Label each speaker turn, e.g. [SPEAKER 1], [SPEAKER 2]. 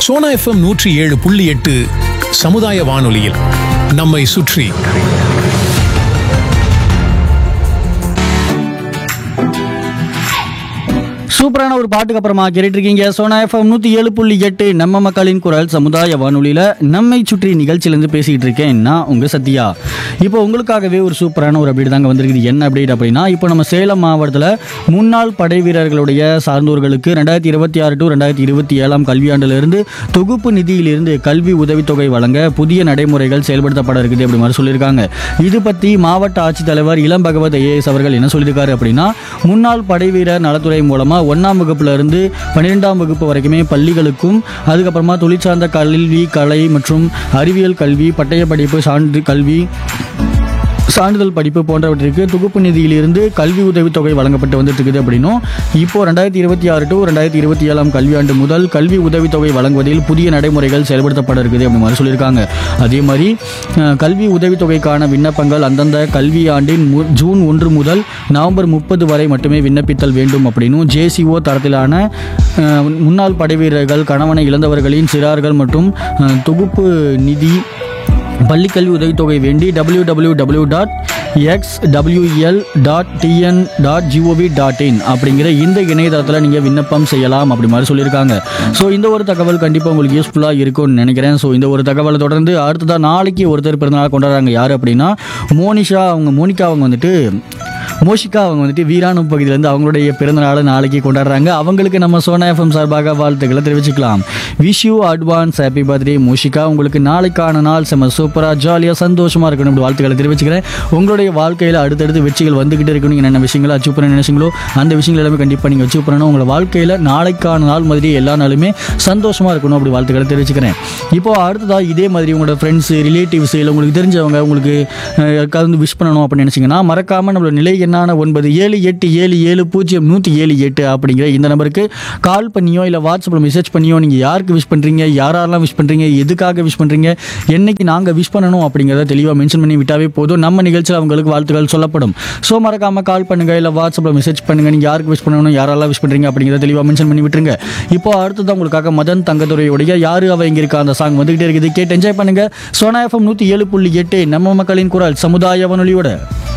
[SPEAKER 1] Sona FM நூற்றி ஏழு புள்ளி எட்டு சமுதாய வானொலியில் நம்மை சுற்றி
[SPEAKER 2] சூப்பரான ஒரு பாட்டுக்கு அப்புறமா கேட்டுட்டு இருக்கீங்க சோனா எஃப்எம் நூற்றி ஏழு புள்ளி எட்டு நம்ம மக்களின் குரல் சமுதாய வானொலியில் நம்மை சுற்றி நிகழ்ச்சியிலேருந்து பேசிக்கிட்டு இருக்கேன் நான் உங்கள் சத்யா இப்போ உங்களுக்காகவே ஒரு சூப்பரான ஒரு அப்டேட் தாங்க வந்திருக்குது என்ன அப்டேட் அப்படின்னா இப்போ நம்ம சேலம் மாவட்டத்தில் முன்னாள் படை வீரர்களுடைய சார்ந்தோர்களுக்கு ரெண்டாயிரத்தி இருபத்தி ஆறு டு ரெண்டாயிரத்தி இருபத்தி ஏழாம் கல்வியாண்டிலிருந்து தொகுப்பு நிதியிலிருந்து கல்வி உதவித்தொகை வழங்க புதிய நடைமுறைகள் செயல்படுத்தப்பட இருக்குது அப்படி மாதிரி சொல்லியிருக்காங்க இது பற்றி மாவட்ட ஆட்சித்தலைவர் இளம் பகவத் ஐஏஎஸ் அவர்கள் என்ன சொல்லியிருக்காரு அப்படின்னா முன்னாள் படை வீரர் நலத்துறை மூலமாக ஒன்றாம் வகுப்புல இருந்து பன்னிரெண்டாம் வகுப்பு வரைக்குமே பள்ளிகளுக்கும் அதுக்கப்புறமா தொழிற்சார்ந்த கல்வி கலை மற்றும் அறிவியல் கல்வி பட்டய படிப்பு சான்று கல்வி சான்றிதழ் படிப்பு போன்றவற்றிற்கு தொகுப்பு நிதியிலிருந்து கல்வி உதவித்தொகை வழங்கப்பட்டு வந்துட்டு இருக்குது அப்படின்னும் இப்போ ரெண்டாயிரத்தி இருபத்தி ஆறு டு ரெண்டாயிரத்தி இருபத்தி ஏழாம் கல்வியாண்டு முதல் கல்வி உதவித்தொகை வழங்குவதில் புதிய நடைமுறைகள் செயல்படுத்தப்பட இருக்குது அப்படி மாதிரி சொல்லியிருக்காங்க அதே மாதிரி அஹ், கல்வி உதவித்தொகைக்கான விண்ணப்பங்கள் அந்தந்த கல்வி ஆண்டின் மு- ஜூன் ஒன்று முதல் நவம்பர் முப்பது வரை மட்டுமே விண்ணப்பித்தல் வேண்டும் அப்படின்னும் ஜேசிஓ தரத்திலான அஹ், முன்னாள் படைவீரர்கள் கணவனை இழந்தவர்களின் சிறார்கள் மற்றும் அஹ், தொகுப்பு நிதி பள்ளிக்கல்வி உதவித்தொகை வேண்டி W W W dot X W L dot T N dot G O V dot in அப்படிங்கிற இந்த இணையதளத்தில் நீங்கள் விண்ணப்பம் செய்யலாம் அப்படி மாதிரி சொல்லியிருக்காங்க ஸோ இந்த ஒரு தகவல் கண்டிப்பாக உங்களுக்கு யூஸ்ஃபுல்லாக இருக்கும்னு நினைக்கிறேன் ஸோ இந்த ஒரு தகவலை தொடர்ந்து அடுத்ததாக நாளைக்கு ஒருத்தர் பிறந்தநாள் கொண்டாடுறாங்க யார் அப்படின்னா மோனிஷா அவங்க மோனிகா அவங்க வந்துட்டு மோஷிகா அவங்க வந்துட்டு வீராணு பகுதியிலேருந்து அவங்களுடைய பிறந்தநாளை நாளைக்கு கொண்டாடுறாங்க அவங்களுக்கு நம்ம சோனா எஃப்எம் சார்பாக வாழ்த்துக்களை தெரிவிச்சுக்கலாம் wish you advance happy birthday Moshika உங்களுக்கு நாளைக்கான நாள் செம்ம சூப்பராக ஜாலியாக சந்தோஷமாக இருக்கணும் இப்படி வாழ்த்துக்களை தெரிவிச்சுக்கிறேன் உங்களுடைய வாழ்க்கையில் அடுத்தடுத்து வெற்றிகள் வந்துகிட்டு இருக்கணும் நீங்கள் என்னென்ன விஷயங்களை அச்சீவ் பண்ண நினைச்சீங்களோ அந்த விஷயங்கள் எல்லாமே கண்டிப்பாக நீங்கள் அச்சீவ் பண்ணணும் உங்களை வாழ்க்கையில் நாளைக்கான நாள் மாதிரி எல்லா நாளுமே சந்தோஷமாக இருக்கணும் அப்படி வாழ்த்துக்களை தெரிவிச்சுக்கிறேன் இப்போ அடுத்ததாக இதே மாதிரி உங்களோட ஃப்ரெண்ட்ஸ் ரிலேட்டிவ்ஸ் இல்லை உங்களுக்கு தெரிஞ்சவங்க உங்களுக்கு அஹ், யாருக்காவது வந்து விஷ் பண்ணணும் அப்படின்னு நினச்சிங்கன்னா மறக்காமல் நம்மளோட நிலை எண்ணான ஒன்பது ஏழு எட்டு ஏழு ஏழு பூஜ்ஜியம் நூற்றி ஏழு எட்டு அப்படிங்கிற இந்த நம்பருக்கு கால் பண்ணியோ இல்லை வாட்ஸ்அப்பில் மெசேஜ் பண்ணியோ நீங்கள் யாருக்கு விஷ் பண்ணுறீங்க யாரெல்லாம் விஷ் பண்ணுறீங்க எதுக்காக விஷ் பண்ணுறீங்க என்னைக்கு நாங்கள் விஷ் பண்ணணும் அப்படிங்கிறத தெளிவாக மென்ஷன் பண்ணி விட்டாவே போதும் நம்ம நிகழ்ச்சியில் அவங்களுக்கு வாழ்த்துக்கள் சொல்லப்படும் ஸோ மறக்காமல் கால் பண்ணுங்க இல்லை வாட்ஸ்அப்பில் மெசேஜ் பண்ணுங்க நீங்கள் யாருக்கு விஷ் பண்ணணும் யாரெல்லாம் விஷ் பண்ணுறீங்க அப்படிங்கிறத தெளிவாக மென்ஷன் பண்ணி விட்டுருங்க இப்போ அடுத்தது உங்களுக்காக மதன் தங்கதுரையுடைய யாரு அவ இங்க இருக்கா அந்த சாங் வந்துகிட்டே இருக்குது கேட்டு என்ஜாய் பண்ணுங்க சோனா எஃப்எம் நூற்றி ஏழு புள்ளி எட்டு நம்ம மக்களின் குரல் சமுதாய வானொலியோட